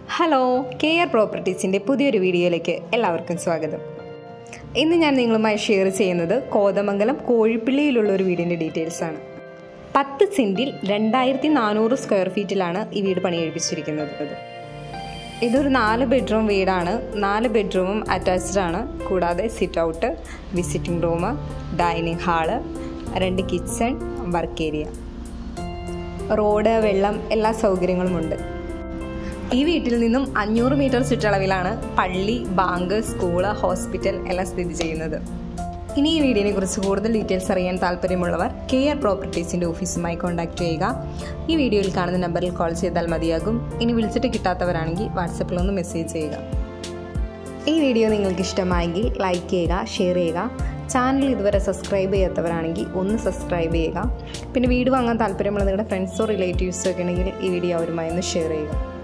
hello K R പ്രോപ്പർട്ടീസിൻ്റെ പുതിയൊരു വീഡിയോയിലേക്ക് എല്ലാവർക്കും സ്വാഗതം ഇന്ന് ഞാൻ നിങ്ങളുമായി ഷെയർ ചെയ്യുന്നത് കോതമംഗലം കോഴിപ്പള്ളിയിലുള്ള ഒരു വീടിൻ്റെ ഡീറ്റെയിൽസ് ആണ് പത്ത് സെൻറ്റിൽ രണ്ടായിരത്തി നാനൂറ് സ്ക്വയർ ഫീറ്റിലാണ് ഈ വീട് പണിയെഴുപ്പിച്ചിരിക്കുന്നത് ഇതൊരു നാല് ബെഡ്റൂം വീടാണ് നാല് ബെഡ്റൂമും അറ്റാച്ച്ഡ് ആണ് കൂടാതെ sit out visiting room dining hall രണ്ട് കിച്ചൺ വർക്ക് ഏരിയ റോഡ് വെള്ളം എല്ലാ സൗകര്യങ്ങളുമുണ്ട് ഈ വീട്ടിൽ നിന്നും അഞ്ഞൂറ് മീറ്റർ ചുറ്റളവിലാണ് പള്ളി ബാങ്ക് സ്കൂള് ഹോസ്പിറ്റൽ എല്ലാം സ്ഥിതി ചെയ്യുന്നത് ഇനി ഈ വീഡിയോനെ കുറിച്ച് കൂടുതൽ ഡീറ്റെയിൽസ് അറിയാൻ താല്പര്യമുള്ളവർ കെ ആർ പ്രോപ്പർട്ടീസിൻ്റെ ഓഫീസുമായി കോൺടാക്ട് ചെയ്യുക ഈ വീഡിയോയിൽ കാണുന്ന നമ്പറിൽ കോൾ ചെയ്താൽ മതിയാകും ഇനി വിളിച്ചിട്ട് കിട്ടാത്തവരാണെങ്കിൽ വാട്സപ്പിൽ ഒന്ന് മെസ്സേജ് ചെയ്യുക ഈ വീഡിയോ നിങ്ങൾക്ക് ഇഷ്ടമായെങ്കിൽ ലൈക്ക് ചെയ്യുക ഷെയർ ചെയ്യുക ചാനൽ ഇതുവരെ സബ്സ്ക്രൈബ് ചെയ്യാത്തവരാണെങ്കിൽ ഒന്ന് സബ്സ്ക്രൈബ് ചെയ്യുക പിന്നെ വീട് വാങ്ങാൻ താല്പര്യമുള്ള നിങ്ങളുടെ ഫ്രണ്ട്സോ റിലേറ്റീവ്സോ ഒക്കെ ഉണ്ടെങ്കിൽ ഈ വീഡിയോ അവരുമായി ഒന്ന് ഷെയർ ചെയ്യുക